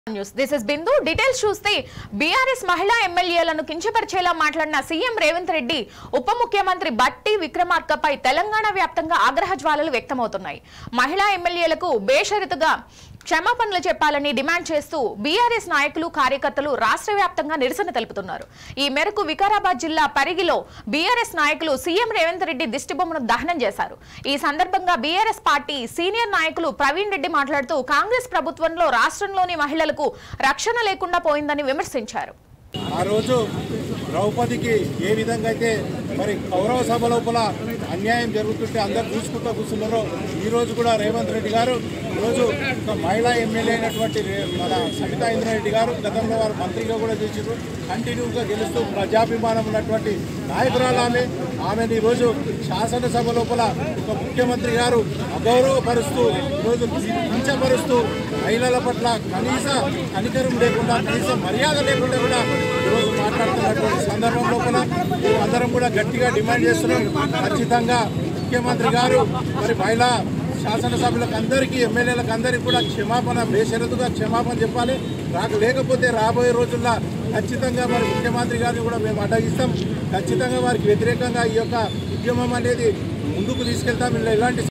news this is Bindu details చూస్తే BRS మహిళా ఎమ్మెల్యేలను కించపరిచేలా మాట్లాడిన సీఎం రేవంత్ రెడ్డి ఉప ముఖ్యమంత్రి బట్టి విక్రమార్కపై తెలంగాణ వ్యాప్తంగా ఆగ్రహ జ్వాలలు వ్యక్తమవుతున్నాయి మహిళా ఎమ్మెల్యేలకు బేషరతుగా క్షమాపణలు చెప్పాలని డిమాండ్ చేస్తూ బీఆర్ఎస్ నాయకులు కార్యకర్తలు రాష్ట్ర వ్యాప్తంగా నిరసన తెలుపుతున్నారు ఈ మేరకు వికారాబాద్ జిల్లా పరిగిలో బీఆర్ఎస్ నాయకులు సీఎం రేవంత్ రెడ్డి దిష్టిబొమ్మను దహనం చేశారు ఈ సందర్భంగా బీఆర్ఎస్ పార్టీ సీనియర్ నాయకులు ప్రవీణ్ రెడ్డి మాట్లాడుతూ కాంగ్రెస్ ప్రభుత్వంలో రాష్ట్రంలోని మహిళలకు రక్షణ లేకుండా పోయిందని విమర్శించారు ఆ రోజు ద్రౌపదికి ఏ విధంగా అయితే మరి కౌరవ సభ లోపల అన్యాయం జరుగుతుంటే అందరు చూసుకుంటూ కూర్చున్నారో ఈ రోజు కూడా రేవంత్ రెడ్డి గారు ఈరోజు ఒక మహిళా ఎమ్మెల్యే అయినటువంటి రే- మన సబితా ఇంద్రారెడ్డి గారు గతంలో వారు మంత్రిగా కూడా చేసారు కంటిన్యూగా గెలుస్తూ ప్రజాభిమానం ఉన్నటువంటి నాయకురాలు ఆమె ఆమెను ఈరోజు శాసనసభ లోపల ఒక ముఖ్యమంత్రి గారు అగౌరవపరుస్తూ ఈరోజు కించపరుస్తూ మహిళల పట్ల కనీస కనికరం లేకుండా కనీస మర్యాద లేకుండా కూడా ఈరోజు మాట్లాడుతున్నటువంటి సందర్భం లోపల మేము అందరం కూడా గట్టిగా డిమాండ్ చేస్తున్నాం ఖచ్చితంగా ముఖ్యమంత్రి గారు మరి మహిళా శాసనసభ్యులకు అందరికీ ఎమ్మెల్యేలకు అందరికీ కూడా క్షమాపణ బేషరతుగా క్షమాపణ చెప్పాలి రాక లేకపోతే రాబోయే రోజుల్లో ఖచ్చితంగా మరి ముఖ్యమంత్రి గారిని కూడా మేము అడ్డగిస్తాం ఖచ్చితంగా వారికి వ్యతిరేకంగా ఈ యొక్క ఉద్యమం అనేది ముందుకు తీసుకెళ్తాం ఇలా ఎలాంటి